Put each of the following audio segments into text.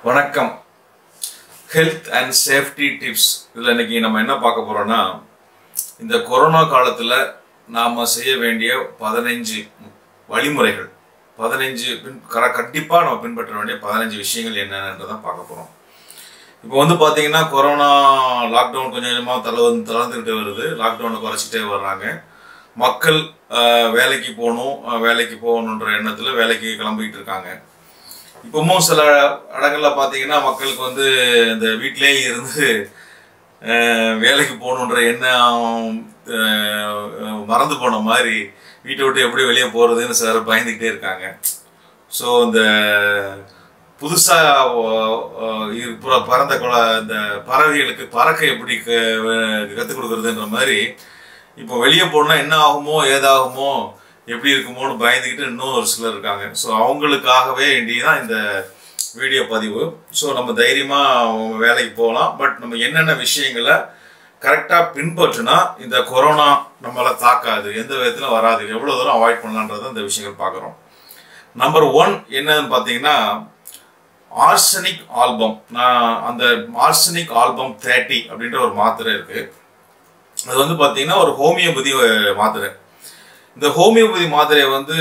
வணக்கம் health and safety tips இதில் இன்னைக்கு நம்ம என்ன பார்க்க போறோம்னா இந்த கொரோனா காலத்தில் நாம் செய்ய வேண்டிய பதினைஞ்சு வழிமுறைகள் பதினைஞ்சு பின் கர கண்டிப்பாக நம்ம பின்பற்ற வேண்டிய பதினஞ்சு விஷயங்கள் என்னென்னதான் பார்க்க போகிறோம் இப்போ வந்து பார்த்தீங்கன்னா கொரோனா லாக்டவுன் கொஞ்சம் கொஞ்சமாக தள தளர்ந்துக்கிட்டே வருது லாக்டவுனை குறைச்சிட்டே வர்றாங்க மக்கள் ஆஹ், வேலைக்கு போகணும் ஆஹ், வேலைக்கு போகணுன்ற எண்ணத்தில் வேலைக்கு கிளம்பிக்கிட்டு இருக்காங்க இப்பவும் சில இடங்கள்ல பார்த்தீங்கன்னா மக்களுக்கு வந்து இந்த வீட்டிலேயே இருந்து ஆஹ், வேலைக்கு போகணுன்ற எண்ணம் ஆஹ், மறந்து போன மாதிரி வீட்டை விட்டு எப்படி வெளியே போகிறதுன்னு சிலர் பயந்துக்கிட்டே இருக்காங்க ஸோ இந்த புதுசா அஹ், அஹ், இரு- புற- பறந்த குல இந்த பறவைகளுக்கு பறக்க எப்படி க- கத்துக் கொடுக்கறதுன்ற மாதிரி இப்போ வெளியே போனா என்ன ஆகுமோ ஏதாகுமோ எப்படி இருக்குமோன்னு பயந்துக்கிட்டு இன்னும் ஒரு சிலர் இருக்காங்க ஸோ அவங்களுக்காகவே வேண்டியதான் இந்த வீடியோ பதிவு ஸோ நம்ம தைரியமா அவங்க வேலைக்கு போகலாம் பட் நம்ம என்னென்ன விஷயங்களை கரெக்டாக பின்பற்றினா இந்த கொரோனா நம்மளை தாக்காது எந்த விதத்திலும் வராது எவ்வளோ தூரம் அவாய்ட் பண்ணலான்றதை இந்த விஷயங்கள் பார்க்குறோம் நம்பர் ஒன் என்னன்னு பார்த்தீங்கன்னா ஆர்சனிக் ஆல்பம் நான் அந்த ஆர்சனிக் ஆல்பம் தேர்ட்டி அப்படின்ற ஒரு மாத்திரை இருக்கு அது வந்து பார்த்தீங்கன்னா ஒரு ஹோமியோபதி அஹ், மாத்திரை இந்த ஹோமியோபதி மாத்திரையை வந்து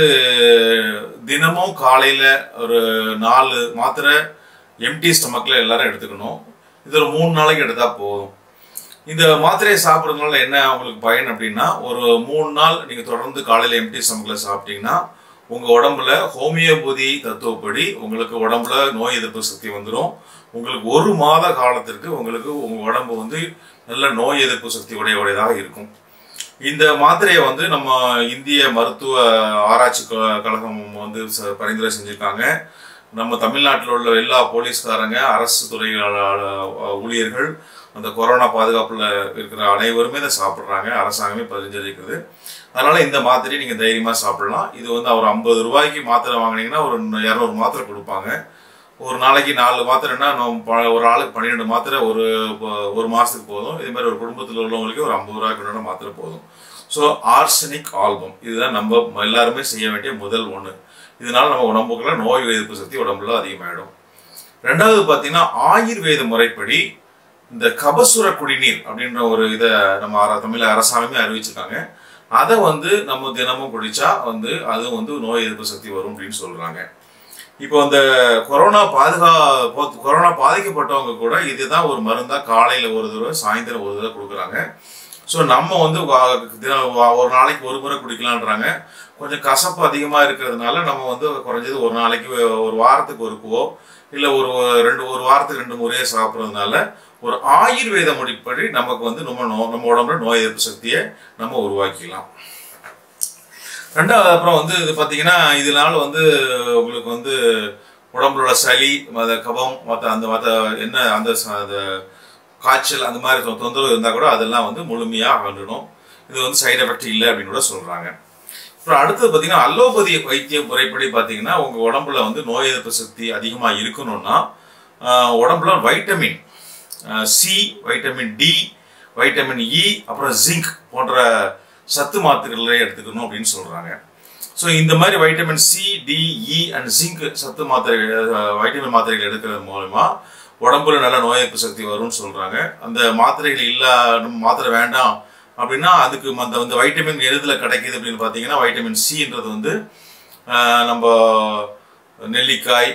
தினமும் காலையில் ஒரு நாலு மாத்திரை எம்டி ஸ்டமக்கில் எல்லாரும் எடுத்துக்கணும் இது ஒரு மூணு நாளைக்கு எடுத்தால் போதும் இந்த மாத்திரையை சாப்பிட்றதுனால என்ன உங்களுக்கு பயன் அப்படின்னா ஒரு மூணு நாள் நீங்கள் தொடர்ந்து காலையில் எம்டி ஸ்டமக்கில் சாப்பிட்டீங்கன்னா உங்கள் உடம்புல ஹோமியோபதி தத்துவப்படி உங்களுக்கு உடம்புல நோய் எதிர்ப்பு சக்தி வந்துடும் உங்களுக்கு ஒரு மாத காலத்திற்கு உங்களுக்கு உங்கள் உடம்பு வந்து நல்ல நோய் எதிர்ப்பு சக்தி உடைய உடையதாக இருக்கும் இந்த மாத்திரையை வந்து நம்ம இந்திய மருத்துவ ஆராய்ச்சி க- கழகம் வந்து ச- பரிந்துரை செஞ்சிருக்காங்க நம்ம தமிழ்நாட்டில் உள்ள எல்லா போலீஸ்காரங்க அரசு துறை அ- அ- ஊழியர்கள் அந்த கொரோனா பாதுகாப்பில் இருக்கிற அனைவருமே இதை சாப்பிட்றாங்க அரசாங்கமே பரிந்துரைக்குது அதனால இந்த மாத்திரையை நீங்கள் தைரியமாக சாப்பிடலாம் இது வந்து ஒரு ஐம்பது ரூபாய்க்கு மாத்திரை வாங்குனீங்கன்னா ஒரு இரநூறு மாத்திரை கொடுப்பாங்க ஒரு நாளைக்கு நாலு மாத்திரைன்னா நம்ம ப- ஒரு ஆளுக்கு பன்னிரெண்டு மாத்திரை ஒரு ப- ஒரு மாசத்துக்கு போதும் இதே மாதிரி ஒரு குடும்பத்தில் உள்ளவங்களுக்கு ஒரு ஐம்பது ரூபாய்க்கு உண்டான மாத்திரை போதும் ஸோ ஆர்சனிக் ஆல்பம் இதுதான் நம்ம எல்லாருமே செய்ய வேண்டிய முதல் ஒன்று இதனால நம்ம உடம்புக்குள்ள நோய் எதிர்ப்பு சக்தி உடம்புல அதிகமாயிடும் ரெண்டாவது பார்த்தீங்கன்னா ஆயுர்வேத முறைப்படி இந்த கபசுர குடிநீர் அப்படின்ற ஒரு இதை நம்ம அர- தமிழ் அரசாங்கமே அறிவிச்சிருக்காங்க அதை வந்து நம்ம தினமும் குடிச்சா வந்து அது வந்து நோய் எதிர்ப்பு சக்தி வரும் அப்படின்னு சொல்றாங்க இப்போ இந்த கொரோனா பாதுகா போ- கொரோனா பாதிக்கப்பட்டவங்க கூட இதுதான் ஒரு மருந்தா காலையில ஒரு தடவை சாயந்தரம் ஒரு தடவை கொடுக்குறாங்க ஸோ நம்ம வந்து வா- தின- வா- ஒரு நாளைக்கு ஒரு முறை குடிக்கலான்றாங்க கொஞ்சம் கசப்பு அதிகமாக இருக்கிறதுனால நம்ம வந்து குறைஞ்சது ஒரு நாளைக்கு ஒரு வாரத்துக்கு ஒருக்குவோ இல்லை ஒரு ரெண்டு ஒரு வாரத்துக்கு ரெண்டு முறையோ சாப்பிட்றதுனால ஒரு ஆயுர்வேத முடிப்படி நமக்கு வந்து நம்ம நோ நம்ம உடம்புல நோய் எதிர்ப்பு சக்தியை நம்ம உருவாக்கிக்கலாம் ரெண்டாவது அப்புறம் வந்து இது பார்த்தீங்கன்னா இதனால வந்து உங்களுக்கு வந்து உடம்புல சளி மற்ற கபம் மற்ற அந்த மற்ற என்ன அந்த ச- அந்த காய்ச்சல் அந்த மாதிரி தொ- தொந்தரவு இருந்தால் கூட அதெல்லாம் வந்து முழுமையாக அகன்றணும் இது வந்து சைடு எஃபெக்ட் இல்லை அப்படின்னு கூட சொல்கிறாங்க அப்புறம் அடுத்தது பார்த்தீங்கன்னா அலோபதி வைத்திய முறைப்படி பார்த்தீங்கன்னா உங்கள் உடம்புல வந்து நோய் எதிர்ப்பு சக்தி அதிகமாக இருக்கணும்னா ஆஹ், உடம்புல vitamin C vitamin D vitamin E அப்புறம் ஜிங்க் போன்ற சத்து மாத்திரைகளை எடுத்துக்கணும் அப்படின்னு சொல்கிறாங்க ஸோ இந்த மாதிரி vitamin C D E and zinc சத்து மாத்திரை அஹ், வைட்டமின் மாத்திரைகள் எடுக்கிறது மூலமா உடம்புல நல்ல நோய் எதிர்ப்பு சக்தி வரும்னு சொல்றாங்க அந்த மாத்திரைகள் இல்ல நம்ம மாத்திரை வேண்டாம் அப்படின்னா அதுக்கு அந்த அந்த வைட்டமின் எதுல கிடைக்குது அப்படின்னு பார்த்தீங்கன்னா வைட்டமின் சின்றது வந்து ஆஹ், நம்ம நெல்லிக்காய்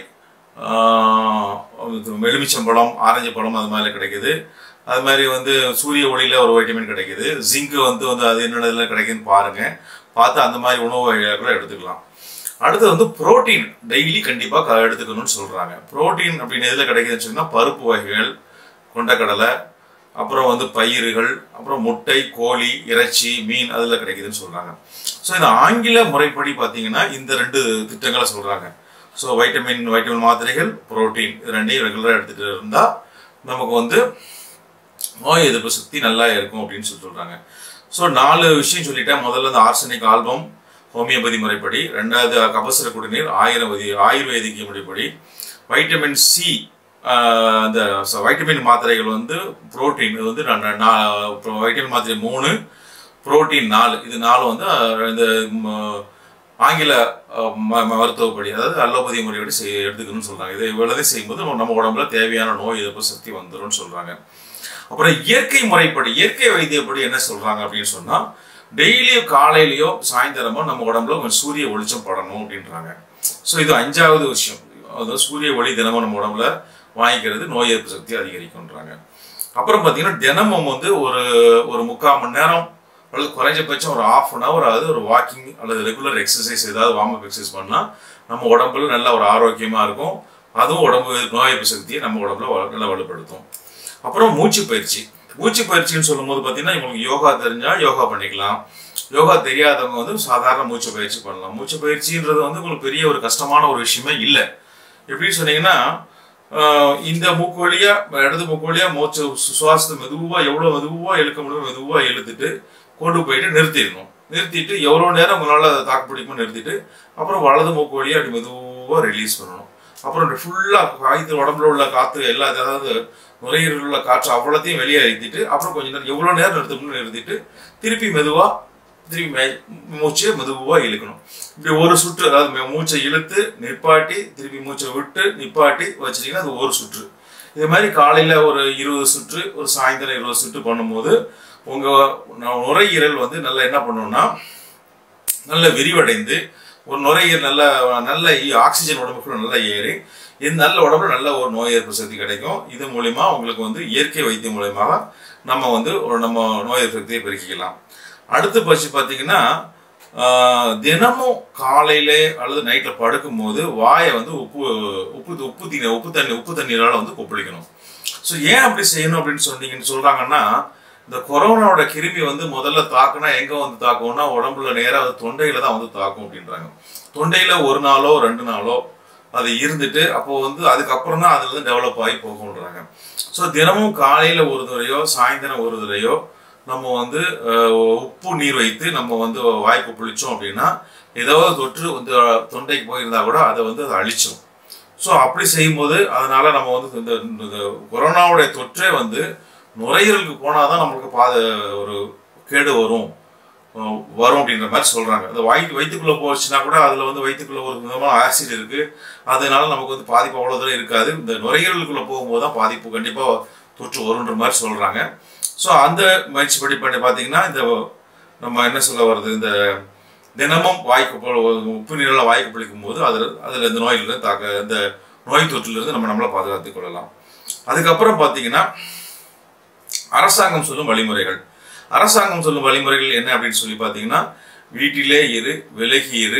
ஆஹ், எலுமிச்சம்பழம் ஆரஞ்சு பழம் அது மாதிரி கிடைக்குது அது மாதிரி வந்து சூரிய ஒளியில ஒரு வைட்டமின் கிடைக்குது ஜிங்க் வந்து வந்து அது என்னென்ன கிடைக்குதுன்னு பாருங்க பார்த்து அந்த மாதிரி உணவு வகைகளை கூட எடுத்துக்கலாம் அடுத்து வந்து புரோட்டீன் டெய்லி கண்டிப்பாக எடுத்துக்கணும்னு சொல்கிறாங்க புரோட்டீன் அப்படின்னு எதில் கிடைக்குதுன்னு சொன்னால் பருப்பு வகைகள் கொண்டக்கடலை அப்புறம் வந்து பயிர்கள் அப்புறம் முட்டை கோழி இறைச்சி மீன் அதில் கிடைக்குதுன்னு சொல்கிறாங்க ஸோ இந்த ஆங்கில முறைப்படி பார்த்தீங்கன்னா இந்த ரெண்டு திட்டங்களை சொல்கிறாங்க ஸோ வைட்டமின் வைட்டமின் மாத்திரைகள் புரோட்டீன் இது ரெண்டையும் ரெகுலராக எடுத்துகிட்டு இருந்தால் நமக்கு வந்து நோய் எதிர்ப்பு சக்தி நல்லா இருக்கும் அப்படின்னு சொல்லி சொல்றாங்க ஸோ நாலு விஷயம் சொல்லிட்டேன் முதல்ல இந்த ஆர்சனிக் ஆல்பம் ஹோமியோபதி முறைப்படி ரெண்டாவது கபசுர குடிநீர் ஆயுர்வேதி ஆயுர்வேதிக் முறைப்படி வைட்டமின் சி அந்த ச- வைட்டமின் மாத்திரைகள் வந்து புரோட்டீன் இது வந்து நான் நான் நான் அப்புறம் வைட்டமின் மாத்திரை மூணு புரோட்டீன் நாலு இது நாலு வந்து அஹ், இந்த ம், ஆங்கில அஹ், ம- மருத்துவப்படி அதாவது அலோபதி முறைப்படி செய்ய எடுத்துக்கணும்னு சொல்றாங்க இதை இவ்வளவு செய்யும்போது நம்ம- நம்ம உடம்புல தேவையான நோய் எதிர்ப்பு சக்தி வந்துரும்னு சொல்றாங்க அப்புறம் இயற்கை முறைப்படி இயற்கை வைத்தியப்படி என்ன சொல்றாங்க அப்படின்னு சொன்னா டெய்லியும் காலையிலயோ சாயந்தரமோ நம்ம உடம்புல கொஞ்சம் சூரிய வெளிச்சம் படணும் அப்படின்றாங்க ஸோ இது அஞ்சாவது விஷயம் அதாவது சூரிய ஒளி தினமும் நம்ம உடம்புல வாங்கிக்கிறது நோய் எதிர்ப்பு சக்தி அதிகரிக்கும்ன்றாங்க அப்புறம் பார்த்தீங்கன்னா தினமும் வந்து ஒரு ஒரு முக்கால் மணி நேரம் அல்லது குறைஞ்சபட்சம் ஒரு ஆஃப் அன் ஹவர் ஆகுது ஒரு வாக்கிங் அல்லது ரெகுலர் எக்ஸசைஸ் ஏதாவது வார்ம் அப் எக்ஸசைஸ் பண்ணால் நம்ம உடம்புல நல்ல ஒரு ஆரோக்கியமாக இருக்கும் அதுவும் உடம்பு நோய் எதிர்ப்பு சக்தியை நம்ம உடம்புல வலு- நல்லா வலுப்படுத்தும் அப்புறம் மூச்சு பயிற்சி மூச்சு பயிற்சின்னு சொல்லும்போது பார்த்தீங்கன்னா உங்களுக்கு யோகா தெரிஞ்சா யோகா பண்ணிக்கலாம் யோகா தெரியாதவங்க வந்து சாதாரண மூச்சு பயிற்சி பண்ணலாம் மூச்சு பயிற்சின்றது வந்து உங்களுக்கு பெரிய ஒரு கஷ்டமான ஒரு விஷயமே இல்லை எப்படின்னு சொன்னீங்கன்னா ஆஹ் இந்த மூக்கு வழியா இடது மூக்கு வழியா மூச்சு சு- சுவாசத்தை மெதுவா எவ்வளவு மெதுவா இழுக்க முடியும் மெதுவா இழுத்துட்டு கொண்டு போயிட்டு நிறுத்திடணும் நிறுத்திட்டு எவ்வளோ நேரம் உங்களால் அதை தாக்கு பிடிக்குமோ நிறுத்திட்டு அப்புறம் வலது மூக்கு வழியா அப்படி மெதுவா ரிலீஸ் பண்ணணும் அப்புறம் ஃபுல்லாக காய்த்து உடம்புல உள்ள காற்று எல்லா அதாவது நுரையீரலில் உள்ள காற்று அவ்வளோத்தையும் வெளியே அழுத்திட்டு அப்புறம் கொஞ்ச நேரம் எவ்வளோ நேரம் நிறுத்தணும்னு நிறுத்திட்டு திருப்பி மெதுவா திருப்பி மே- மூச்சை மெதுவா இழுக்கணும் இப்படி ஒரு சுற்று அதாவது மே- மூச்சை இழுத்து நிப்பாட்டி திருப்பி மூச்சை விட்டு நிப்பாட்டி வச்சிட்டீங்கன்னா அது ஒரு சுற்று இது மாதிரி காலையில ஒரு இருபது சுற்று ஒரு சாயந்தரம் இருபது சுற்று பண்ணும்போது உங்க நு- நுரையீரல் வந்து நல்லா என்ன பண்ணும்னா நல்ல விரிவடைந்து ஒரு நுரையீரல் நல்ல நல்ல இ- ஆக்சிஜன் உடம்புக்குள்ள நல்லா ஏறி இது நல்ல உடம்புல நல்ல ஒரு நோய் எதிர்ப்பு சக்தி கிடைக்கும் இது மூலியமா உங்களுக்கு வந்து இயற்கை வைத்தியம் மூலியமாக நம்ம வந்து ஒரு நம்ம நோய் எதிர்ப்பு சக்தியை பெருக்கிக்கலாம் அடுத்து பட்சி பார்த்தீங்கன்னா ஆஹ், தினமும் காலையிலே அல்லது நைட்ல படுக்கும்போது வாயை வந்து உப்பு உப்பு உப்பு தண்ணி உப்பு தண்ணி உப்பு தண்ணீரால வந்து கொப்பளிக்கணும் ஸோ ஏன் அப்படி செய்யணும் அப்படின்னு சொன்னீங்கன்னு சொல்றாங்கன்னா இந்த கொரோனாவோட கிருமி வந்து முதல்ல தாக்குனா எங்க வந்து தாக்கும்னா உடம்புல நேரா அது தொண்டையில தான் வந்து தாக்கும் அப்படின்றாங்க தொண்டையில ஒரு நாளோ ரெண்டு நாளோ அது இருந்துட்டு அப்போ வந்து அதுக்கப்புறம் தான் அதுல இருந்து டெவலப் ஆகி போகும்ன்றாங்க ஸோ தினமும் காலையில ஒரு தடவையோ சாயந்தரம் ஒரு தடவையோ நம்ம வந்து அஹ், உப்பு நீர் வைத்து நம்ம வந்து வாய்க்கு புளிச்சோம் அப்படின்னா ஏதாவது தொற்று வந்து தொண்டைக்கு போயிருந்தா கூட அதை வந்து அதை அழிச்சிடும் ஸோ அப்படி செய்யும்போது அதனால நம்ம வந்து இந்த இந்த கொரோனாவுடைய தொற்றே வந்து நுரையீரலுக்கு போனால் தான் நம்மளுக்கு பாத ஒரு கேடு வரும் அஹ் வரும் அப்படின்ற மாதிரி சொல்றாங்க அந்த வயிற்று வயிற்றுக்குள்ள போச்சுன்னா கூட அதுல வந்து வயிற்றுக்குள்ள ஒரு விதமான ஆசிட் இருக்கு அதனால நமக்கு வந்து பாதிப்பு அவ்வளோ தூரம் இருக்காது இந்த நுரையீரலுக்குள்ள போகும்போது தான் பாதிப்பு கண்டிப்பா தொற்று வரும்ன்ற மாதிரி சொல்றாங்க ஸோ அந்த முயற்சி படி பண்ணி பார்த்தீங்கன்னா இந்த நம்ம என்ன சொல்ல வர்றது இந்த தினமும் வாய்க்கு போ- உப்பு நீரில் வாய்க்கு பிடிக்கும் போது அதில் அதில் இந்த நோயிலிருந்து தாக்க இந்த நோய் தொற்றிலிருந்து நம்ம நம்மளை பாதுகாத்துக் கொள்ளலாம் அதுக்கப்புறம் பார்த்தீங்கன்னா அரசாங்கம் சொல்லும் வழிமுறைகள் அரசாங்கம் சொல்லும் வழிமுறைகள் என்ன அப்படின்னு சொல்லி பார்த்தீங்கன்னா வீட்டிலே இரு விலகி இரு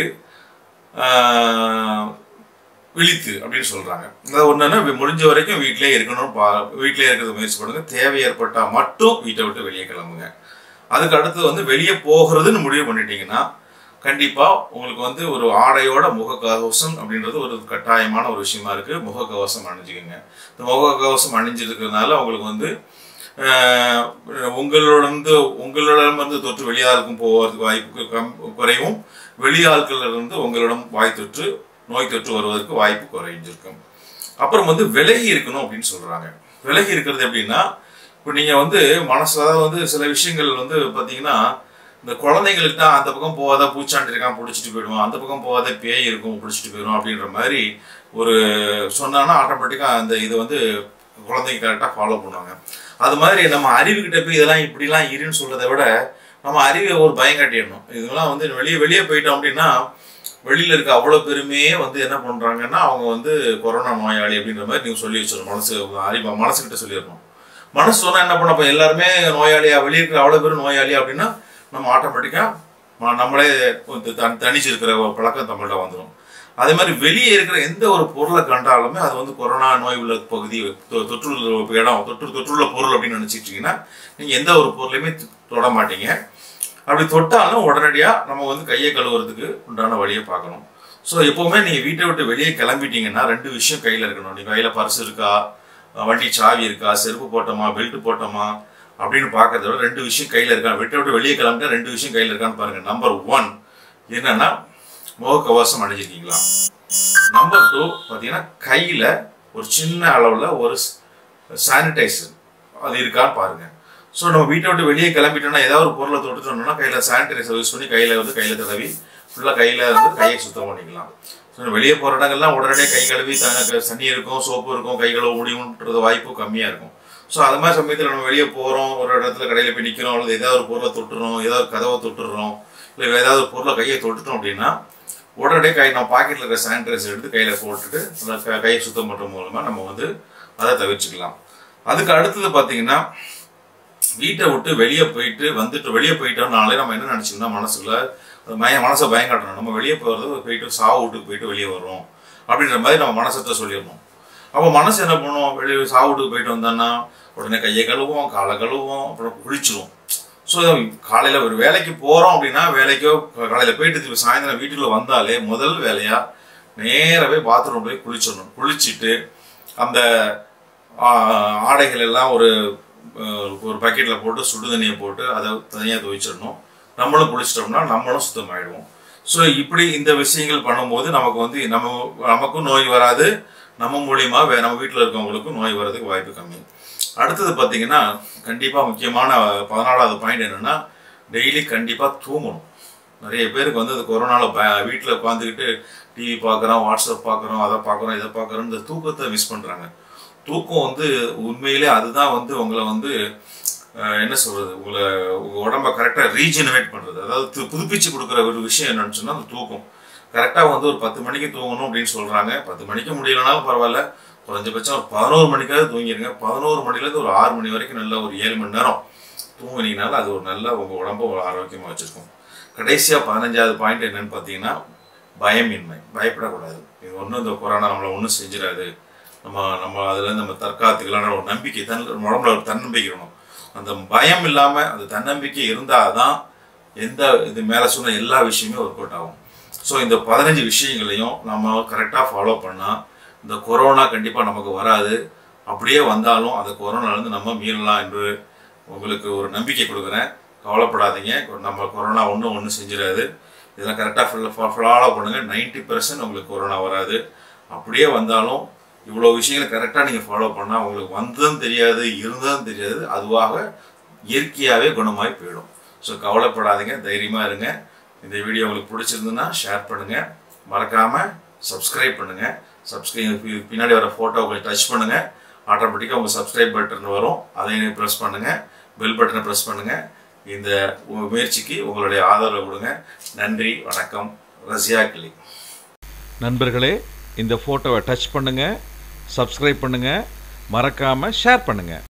ஆஹ், விழித்து அப்படின்னு சொல்றாங்க அதாவது ஒன்றுன்னா முடிஞ்ச வரைக்கும் வீட்டிலே இருக்கணும் பா வீட்டிலே இருக்கிறது முயற்சி பண்ணுங்க தேவை ஏற்பட்டால் மட்டும் வீட்டை விட்டு வெளியே கிளம்புங்க அதுக்கு அடுத்து வந்து வெளியே போகிறதுன்னு முடிவு பண்ணிட்டீங்கன்னா கண்டிப்பா உங்களுக்கு வந்து ஒரு ஆடையோட முகக்கவசம் அப்படின்றது ஒரு கட்டாயமான ஒரு விஷயமா இருக்கு முகக்கவசம் அணிஞ்சுக்கோங்க இந்த முகக்கவசம் அணிஞ்சிருக்கிறதுனால உங்களுக்கு வந்து ஆஹ், உங்களோடந்து உங்களிடமிருந்து தொற்று வெளியாளுக்கும் போவதற்கு வாய்ப்பு கம் குறைவும் வெளியாட்களிலிருந்து உங்களிடம் வாய் தொற்று நோய் தொற்று வருவதற்கு வாய்ப்பு குறைஞ்சிருக்கும் அப்புறம் வந்து விலகி இருக்கணும் அப்படின்னு சொல்றாங்க விலகி இருக்கிறது எப்படின்னா இப்போ நீங்க வந்து மனசுல அதாவது வந்து சில விஷயங்கள் வந்து பாத்தீங்கன்னா இந்த குழந்தைங்களுக்கு தான் அந்த பக்கம் போகாத பூச்சாண்டி இருக்கான் பிடிச்சிட்டு போயிடுவான் அந்த பக்கம் போகாத பேய் இருக்கும் பிடிச்சிட்டு போயிடும் அப்படின்ற மாதிரி ஒரு சொன்னான்னா ஆட்டோமேட்டிக்காக அந்த இது வந்து குழந்தைங்க கரெக்டாக ஃபாலோ பண்ணுவாங்க அது மாதிரி நம்ம அறிவுகிட்ட போய் இதெல்லாம் இப்படிலாம் இருன்னு சொல்றதை விட நம்ம அறிவை ஒரு பயம் காட்டிடணும் இதெல்லாம் வந்து வெளியே வெளியே போயிட்டோம் அப்படின்னா வெளியில இருக்க அவ்வளோ பெருமையே வந்து என்ன பண்றாங்கன்னா அவங்க வந்து கொரோனா நோயாளி அப்படின்ற மாதிரி நீங்க சொல்லி வச்சிடணும் மனசு அறிவா மனசுக்கிட்ட சொல்லிடணும் மனசு சொன்னா என்ன பண்ண அப்ப எல்லாருமே நோயாளியா வெளியே இருக்கிற அவ்வளோ பேரும் நோயாளி அப்படின்னா நம்ம ஆட்டோமேட்டிக்காக நம்மளே வந்து தனி தனிச்சு இருக்கிற ஒரு பழக்கம் நம்மள்ட்ட வந்துடும் அதே மாதிரி வெளியே இருக்கிற எந்த ஒரு பொருளை கண்டாலுமே அது வந்து கொரோனா நோய் உள்ள பகுதி தொ- தொற்றுள்ள இடம் தொற்று தொற்றுள்ள பொருள் அப்படின்னு நினைச்சிட்டீங்கன்னா நீங்க எந்த ஒரு பொருளையுமே தொ- தொட மாட்டீங்க அப்படி தொட்டாலும் உடனடியாக நம்ம வந்து கையை கழுவுறதுக்கு உண்டான வழியை பார்க்கணும் ஸோ எப்போவுமே நீங்கள் வீட்டை விட்டு வெளியே கிளம்பிட்டீங்கன்னா ரெண்டு விஷயம் கையில் இருக்கணும் நீங்கள் கையில் பர்ஸ் இருக்கா வண்டி சாவி இருக்கா செருப்பு போட்டோமா பெல்ட் போட்டோமா அப்படின்னு பார்க்கறத விட ரெண்டு விஷயம் கையில் இருக்கா வீட்டை விட்டு வெளியே கிளம்பிட்டா ரெண்டு விஷயம் கையில் இருக்கான்னு பாருங்க நம்பர் ஒன் என்னன்னா முகக்கவசம் அணிஞ்சிருக்கீங்களா நம்பர் டூ பார்த்தீங்கன்னா கையில் ஒரு சின்ன அளவில் ஒரு சானிடைசர் அது இருக்கான்னு பாருங்க ஸோ நம்ம வீட்டை விட்டு வெளியே கிளம்பிட்டோம்னா ஏதாவது ஒரு பொருளை தொட்டுட்டோம்னா கையில் சானிடைசர் யூஸ் பண்ணி கையில் வந்து கையில் தடவி ஃபுல்லாக கையில் வந்து கையை சுத்தம் பண்ணிக்கலாம் ஸோ வெளியே போகிற இடங்கள்லாம் உடனடியாக கை கழுவி த- தண்ணி இருக்கும் சோப்பு இருக்கும் கை கழுவ முடியும்ன்றது வாய்ப்பு கம்மியாக இருக்கும் ஸோ அது மாதிரி சமயத்தில் நம்ம வெளியே போகிறோம் ஒரு இடத்துல கடையில் போய் நிற்கிறோம் அல்லது ஏதாவது ஒரு பொருளை தொட்டுறோம் ஏதாவது ஒரு கதவை தொட்டுடுறோம் இல்லை ஏதாவது ஒரு பொருளை கையை தொட்டுட்டோம் அப்படின்னா உடனடியே கை நம்ம பாக்கெட்டில் இருக்கிற சானிடைசர் எடுத்து கையில் போட்டுட்டு அந்த க- கையை சுத்தம் பண்ணுற மூலமாக நம்ம வந்து அதை தவிர்த்துக்கலாம் அதுக்கு அடுத்தது பார்த்தீங்கன்னா வீட்டை விட்டு வெளியே போயிட்டு வந்துட்டு வெளியே போயிட்டோம்னாலே நம்ம என்ன நினச்சிக்கணும் மனசுல அது மய மனசை பயங்காட்டணும் நம்ம வெளியே போகிறது போயிட்டு சாவு வீட்டுக்கு போயிட்டு வெளியே வர்றோம் அப்படின்ற மாதிரி நம்ம மனசத்தை சொல்லிடணும் அப்போ மனசு என்ன பண்ணுவோம் வெளியே சாவு வீட்டுக்கு போயிட்டு வந்தோன்னா உடனே கையை கழுவோம் காலை கழுவோம் அப்புறம் குளிச்சிரும் ஸோ காலையில் ஒரு வேலைக்கு போகிறோம் அப்படின்னா வேலைக்கோ காலையில் போயிட்டு திருப்பி சாயந்தரம் வீட்டுக்குள்ள வந்தாலே முதல் வேலையாக நேராகவே பாத்ரூம் போய் குளிச்சிடணும் குளிச்சுட்டு அந்த ஆ, ஆடைகள் எல்லாம் ஒரு அஹ், ஒரு பக்கெட்டில் போட்டு சுடு தண்ணியை போட்டு அதை தனியாக துவைச்சிடணும் நம்மளும் குளிச்சிட்டோம்னா நம்மளும் சுத்தமாயிடுவோம் ஸோ இப்படி இந்த விஷயங்கள் பண்ணும்போது நமக்கு வந்து நம்ம நமக்கும் நோய் வராது நம்ம மூலியமா வே நம்ம வீட்டில் இருக்கவங்களுக்கும் நோய் வர்றதுக்கு வாய்ப்பு கம்மி அடுத்தது பார்த்தீங்கன்னா கண்டிப்பாக முக்கியமான பதினாலாவது பாயிண்ட் என்னன்னா டெய்லி கண்டிப்பாக தூங்கணும் நிறைய பேருக்கு வந்து அது கொரோனாவில் ப வீட்டில் உட்காந்துக்கிட்டு டிவி பார்க்குறோம் வாட்ஸ்அப் பார்க்குறோம் அதை பார்க்குறோம் இதை பார்க்குறோம் இந்த தூக்கத்தை மிஸ் பண்ணுறாங்க தூக்கம் வந்து உண்மையிலே அதுதான் வந்து உங்களை வந்து அஹ், என்ன சொல்கிறது உங்களை உங்கள் உடம்ப கரெக்டாக ரீஜெனரேட் பண்ணுறது அதாவது து- புதுப்பிச்சு கொடுக்குற ஒரு விஷயம் என்னன்னு சொன்னால் அந்த தூக்கம் கரெக்டாக வந்து ஒரு பத்து மணிக்கு தூங்கணும் அப்படின்னு சொல்கிறாங்க பத்து மணிக்கு முடியலனாலும் பரவாயில்ல குறைஞ்சபட்சம் ஒரு பதினோரு மணிக்காவது தூங்கிடுங்க பதினோரு மணிலேருந்து ஒரு ஆறு மணி வரைக்கும் நல்ல ஒரு ஏழு மணி நேரம் தூங்குனீங்கனால அது ஒரு நல்ல உங்கள் உடம்ப ஒரு ஆரோக்கியமாக வச்சுருக்கும் கடைசியாக பதினஞ்சாவது பாயிண்ட் என்னன்னு பார்த்தீங்கன்னா பயமின்மை பயப்படக்கூடாது இது ஒன்றும் இந்த கொரோனா நம்மளை ஒன்றும் செஞ்சிடாது நம்ம நம்ம அதுலேருந்து நம்ம தற்காத்துக்கலாம்ன்ற ஒரு நம்பிக்கை தன் நம்ம உடம்புல ஒரு தன்னம்பிக்கை இருக்கணும் அந்த பயம் இல்லாமல் அந்த தன்னம்பிக்கை இருந்தால் தான் எந்த இது மேலே சொன்ன எல்லா விஷயமே ஒர்க் அவுட் ஆகும் ஸோ இந்த பதினஞ்சு விஷயங்களையும் நம்ம கரெக்டாக ஃபாலோ பண்ணால் இந்த கொரோனா கண்டிப்பாக நமக்கு வராது அப்படியே வந்தாலும் அந்த கொரோனாலேருந்து நம்ம மீறலாம் என்று உங்களுக்கு ஒரு நம்பிக்கை கொடுக்குறேன் கவலைப்படாதீங்க நம்ம கொரோனா ஒன்றும் ஒன்றும் செஞ்சிடாது இதெல்லாம் கரெக்டாக ஃபுல்லாக ஃபாலோ பண்ணுங்கள் நைன்ட்டி பர்சன்ட் உங்களுக்கு கொரோனா வராது அப்படியே வந்தாலும் இவ்வளோ விஷயங்களை கரெக்டாக நீங்கள் ஃபாலோ பண்ணால் உங்களுக்கு வந்ததும் தெரியாது இருந்ததும் தெரியாது அதுவாக இயற்கையாகவே குணமாய் போயிடும் ஸோ கவலைப்படாதீங்க தைரியமாக இருங்க இந்த வீடியோ உங்களுக்கு பிடிச்சிருந்துன்னா ஷேர் பண்ணுங்கள் மறக்காமல் சப்ஸ்கிரைப் பண்ணுங்கள் சப்ஸ்கிரைப் பின்னாடி வர ஃபோட்டோ உங்களுக்கு டச் பண்ணுங்கள் ஆட்டோமேட்டிக்காக உங்கள் சப்ஸ்கிரைப் பட்டன் வரும் அதையும் ப்ரெஸ் பண்ணுங்கள் பெல் பட்டனை ப்ரெஸ் பண்ணுங்கள் இந்த முயற்சிக்கு உங்களுடைய ஆதரவு கொடுங்க நன்றி வணக்கம் ரஷ்யா கிளி நண்பர்களே இந்த ஃபோட்டோவை டச் பண்ணுங்கள் சப்ஸ்கிரைப் பண்ணுங்கள் மறக்காமல் ஷேர் பண்ணுங்கள்